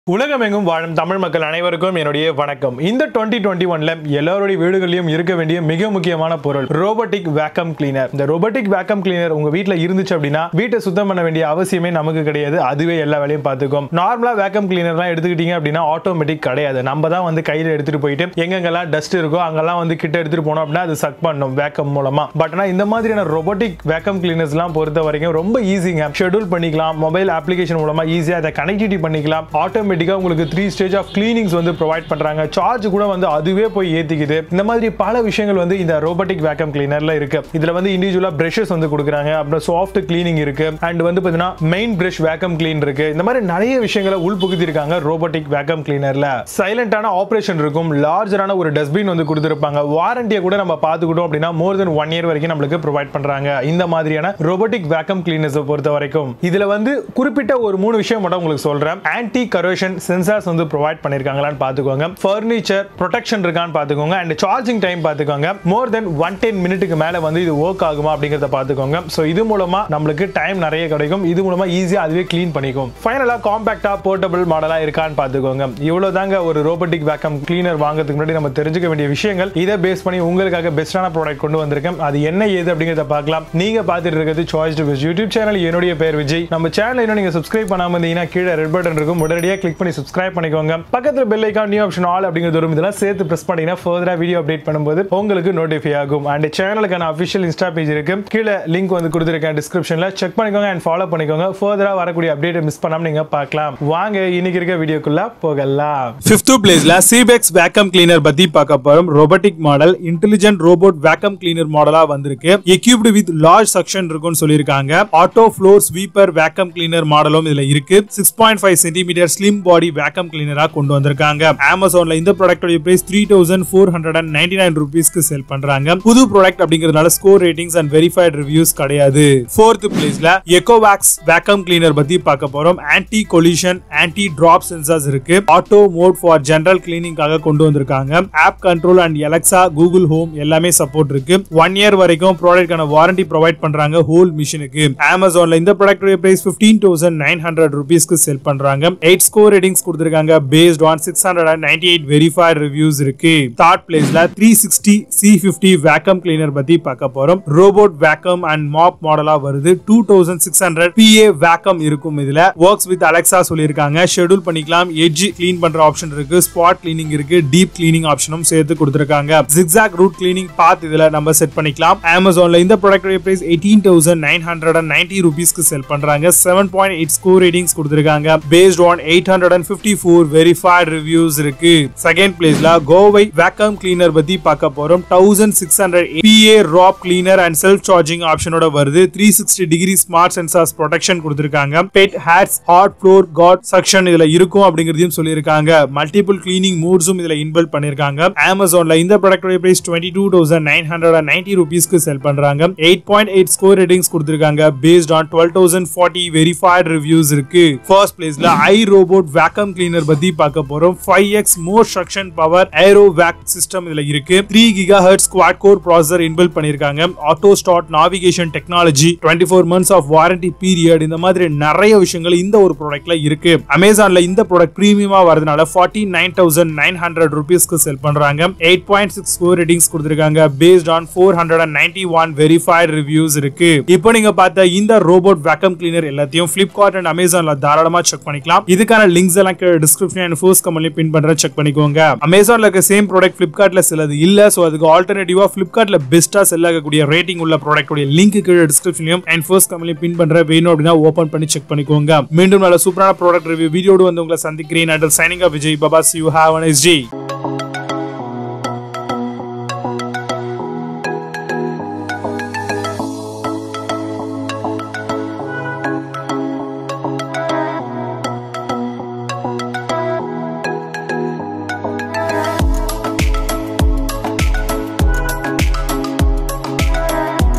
உலகமெங்கும் வாழும் தமிழ் மக்கள் அனைவருக்கும் என்னுடைய வணக்கம் இந்த டுவெண்ட்டி டுவெண்ட்டி ஒன்ல எல்லாருடைய வீடுகளிலும் இருக்க வேண்டிய மிக முக்கியமான பொருள் ரோபோட்டிக் வேக்கம் கிளீனர் இந்த ரோபோட்டிக் வேக்கம் கிளீனர் உங்க வீட்ல இருந்துச்சு அப்படின்னா வீட்டை சுத்தம் பண்ண வேண்டிய அவசியமே நமக்கு கிடையாது அதுவே எல்லா வேலையும் பார்த்துக்கும் நார்மலா வேக்கம் கிளீனர்லாம் எடுத்துக்கிட்டீங்க அப்படின்னா ஆட்டோமேட்டிக் கிடையாது நம்ம தான் வந்து கையில எடுத்துட்டு போயிட்டு எங்கெங்கெல்லாம் டஸ்ட் இருக்கோ அங்கெல்லாம் வந்து கிட்ட எடுத்துட்டு போனோம் அப்படின்னா அது சக் பண்ணும் வேக்கம் மூலமா பட் ஆனா இந்த மாதிரியான ரோபோட்டிக் வேக்கம் கிளீனர்ஸ்லாம் பொறுத்த வரைக்கும் ரொம்ப ஈஸிங்க ஷெட்யூல் பண்ணிக்கலாம் மொபைல் அப்ளிகேஷன் மூலமா ஈஸியா அதை கனெக்டிவிட்டி பண்ணிக்கலாம் ஆட்டோமேட்டிக்கா உங்களுக்கு த்ரீ ஸ்டேஜ் ஆஃப் கிளீனிங்ஸ் வந்து ப்ரொவைட் பண்றாங்க சார்ஜ் கூட வந்து அதுவே போய் ஏத்திக்குது இந்த மாதிரி பல விஷயங்கள் வந்து இந்த ரோபோட்டிக் வேக்கம் கிளீனர்ல இருக்கு இதுல வந்து இண்டிவிஜுவலா பிரஷஸ் வந்து கொடுக்குறாங்க அப்புறம் சாஃப்ட் கிளீனிங் இருக்கு அண்ட் வந்து பாத்தீங்கன்னா மெயின் பிரஷ் வேக்கம் கிளீன் இருக்கு இந்த மாதிரி நிறைய விஷயங்களை உள்புகுத்திருக்காங்க ரோபோட்டிக் வேக்கம் கிளீனர்ல சைலண்டான ஆபரேஷன் இருக்கும் லார்ஜரான ஒரு டஸ்ட்பின் வந்து கொடுத்துருப்பாங்க வாரண்டியை கூட நம்ம பார்த்துக்கிட்டோம் அப்படின்னா மோர் தென் ஒன் இயர் வரைக்கும் நம்மளுக்கு ப்ரொவைட் பண்றாங்க இந்த மாதிரியான ரோபோட்டிக் வேக்கம் கிளீனர்ஸ் பொறுத்த வரைக்கும் இதுல வந்து குறிப்பிட்ட ஒரு மூணு விஷயம் மட்டும் உங்களுக்கு சொல்றேன் ஆன்டி கரோஷன் சென்சார்ஸ் வந்து ப்ரொவைட் பண்ணிருக்காங்களான்னு பார்த்துக்கோங்க ஃபர்னிச்சர் ப்ரொடெக்ஷன் இருக்கான்னு பார்த்துக்கோங்க அண்ட் சார்ஜிங் டைம் பார்த்துக்கோங்க மோர் தென் ஒன் டென் மினிட்டுக்கு மேல வந்து இது ஒர்க் ஆகுமா அப்படிங்கிறத பார்த்துக்கோங்க ஸோ இது மூலமா நம்மளுக்கு டைம் நிறைய கிடைக்கும் இது மூலமா ஈஸியா அதுவே க்ளீன் பண்ணிக்கும் ஃபைனலா காம்பாக்டா போர்ட்டபிள் மாடலா இருக்கான்னு பார்த்துக்கோங்க இவ்வளவு தாங்க ஒரு ரோபோட்டிக் வேக்கம் கிளீனர் வாங்குறதுக்கு முன்னாடி நம்ம தெரிஞ்சுக்க வேண்டிய விஷயங்கள் இதை பேஸ் பண்ணி உங்களுக்காக பெஸ்டான ப்ராடக்ட் கொண்டு வந்திருக்கேன் அது என்ன ஏது அப்படிங்கிறத பார்க்கலாம் நீங்க பார்த்துட்டு இருக்கிறது சாய்ஸ் டு யூடியூப் சேனல் என்னுடைய பேர் விஜய் நம்ம சேனல் இன்னும் நீங்க சப்ஸ்கிரைப் பண்ணாம இருந்தீங்கன்னா கீழே ரெட் பட்டன் இருக்கும் உடனடியாக கிளிக் பண்ணி சப்ஸ்கிரைப் பண்ணிக்கோங்க பக்கத்துல bell icon new option all அப்படிங்கிறது வரும் இதெல்லாம் சேர்த்து பிரஸ் பண்ணீங்கன்னா ஃபர்தரா வீடியோ அப்டேட் பண்ணும்போது உங்களுக்கு நோட்டிஃபை ஆகும் அண்ட் சேனலுக்கான அஃபிஷியல் இன்ஸ்டா பேஜ் இருக்கு கீழே லிங்க் வந்து கொடுத்துருக்கேன் டிஸ்கிரிப்ஷன்ல செக் பண்ணிக்கோங்க அண்ட் ஃபாலோ பண்ணிக்கோங்க ஃபர்தரா வரக்கூடிய அப்டேட் மிஸ் பண்ணாம நீங்க பார்க்கலாம் வாங்க இன்னைக்கு இருக்க வீடியோக்குள்ள போகலாம் ஃபிஃப்த் பிளேஸ்ல சிபெக்ஸ் வேக்கம் கிளீனர் பத்தி பார்க்க போறோம் robotic model intelligent robot vacuum cleaner மாடலா வந்திருக்கு எக்யூப்டு வித் லார்ஜ் செக்ஷன் இருக்கும்னு சொல்லியிருக்காங்க auto floor sweeper vacuum cleaner மாடலும் இதுல இருக்கு six point five centimeter slim body vacuum கிளீனரா கொண்டு வந்திருக்காங்க அமேசான்ல இந்த ப்ராடக்டோட price three thousand four hundred and ninety nine ருபீஸ்க்கு செல் பண்றாங்க புது ப்ராடக்ட் அப்படிங்கறதுனால score ratings and verified reviews கிடையாது ஃபோர்த் பிளேஸ்ல எக்கோவாக்ஸ் வேக்கம் கிளீனர் பத்தி பார்க்க போறோம் anti collision anti drop sensors இருக்கு ஆட்டோ மோட் ஃபார் ஜெனரல் கிளீனிங்காக கொண்டு வந்திருக்காங்க app control and Alexa Google home எல்லாமே சப்போர்ட் இருக்கு ஒன் இயர் வரைக்கும் ப்ராடக்ட்கான வாரண்டி ப்ரொவைட் பண்றாங்க ஹோல் மிஷினுக்கு அமேசான்ல இந்த product price fifteen thousand nine hundred ருபீஸ்க்கு செல் பண்றாங்க எயிட் ஸ்கோர் ரேட்டிங்ஸ் கொடுத்திருக்காங்க based on six hundred and ninety eight verified reviews இருக்கு தேர்ட் பிளேஸ்ல three sixty C fifty vacuum cleaner பத்தி பார்க்க போறோம் ரோபோட் வேக்கம் அண்ட் மாப் மாடலா வருது two thousand six hundred PA vacuum இருக்கும் இதுல ஒர்க்ஸ் வித் அலெக்சா சொல்லியிருக்காங்க ஷெட்யூல் பண்ணிக்கலாம் எட்ஜ் கிளீன் பண்ற ஆப்ஷன் இருக்கு ஸ்பாட் கிளீனிங் இருக்கு டீப் கிளீனிங் ஆப்ஷனும் சேர்த்து கொடுத்திருக்காங்க ஜிக்ஸாக் ரூட் கிளீனிங் பாத் இதுல நம்ம செட் பண்ணிக்கலாம் அமேசான்ல இந்த product price eighteen thousand nine hundred and ninety ருபீஸ்க்கு செல் பண்றாங்க seven point eight score ratings கொடுத்திருக்காங்க based on eight hundred and fifty four verified reviews இருக்கு செகண்ட் பிளேஸ்ல கோவை வேக்கம் கிளீனர் பத்தி பார்க்க போறோம் thousand six hundred PA rap cleaner and self charging ஆப்ஷனோட வருது three sixty degree smart sensors protection கொடுத்திருக்காங்க pet hairs hard floor cot section இதுல இருக்கும் அப்படிங்கறதையும் சொல்லியிருக்காங்க மல்டிபிள் கிளீனிங் மூட்ஸும் இதுல இன்பில்ட் பண்ணிருக்காங்க அமேசான்ல இந்த ப்ராடக்டோட price twenty two thousand nine hundred and ninety ருபீஸ்க்கு செல் பண்றாங்க eight point eight score ratings கொடுத்திருக்காங்க based on twelve thousand forty verified reviews இருக்கு ஃபர்ஸ்ட் பிளேஸ்ல ஐ ரோபோட் வேக்கம் கிளீனர் பத்தி பார்க்க போறோம் five X more suction power aero vac system இதுல இருக்கு three giga hertz quad core processor inbuilt பண்ணிருக்காங்க auto start navigation technology twenty four months of warranty period இந்த மாதிரி நிறைய விஷயங்கள் இந்த ஒரு ப்ராடக்ட்ல இருக்கு அமேசான்ல இந்த ப்ராடக்ட் பிரீமியமா வரதுனால forty nine thousand nine hundred ருபீஸ்க்கு செல் பண்றாங்க eight point six score ratings கொடுத்திருக்காங்க based on four hundred and ninety one verified reviews இருக்கு இப்போ நீங்க பார்த்த இந்த ரோபோட் வேக்கம் கிளீனர் எல்லாத்தையும் பிளிப்கார்ட் அண்ட் அமேசான்ல தாராளமா செக் பண்ணிக்கலாம் இதுக்கான லிங்க்ஸ் எல்லாம் கீழே டிஸ்கிரிப்ஷன் அண்ட் ஃபோர்ஸ் கமெண்ட்ல பின் பண்றேன் செக் பண்ணிக்கோங்க அமேசான்ல இருக்க சேம் ப்ராடக்ட் பிளிப்கார்ட்ல சிலது இல்ல சோ அதுக்கு ஆல்டர்னேட்டிவா பிளிப்கார்ட்ல பெஸ்டா செல் ஆகக்கூடிய ரேட்டிங் உள்ள ப்ராடக்ட் லிங்க் கீழே டிஸ்கிரிப்ஷன்லயும் அண்ட் ஃபர்ஸ்ட் கமெண்ட்ல பின் பண்றேன் வேணும் அப்படின்னா ஓபன் பண்ணி செக் பண்ணிக்கோங்க மீண்டும் நல்ல சூப்பரான ப்ராடக்ட் ரிவ்யூ வீடியோடு வந்து உங்களை சந்திக்கிறேன் அண்டர் சைனிங் ஆஃப் விஜய் பபாஸ் யூ ஹாவ் அன் எஸ்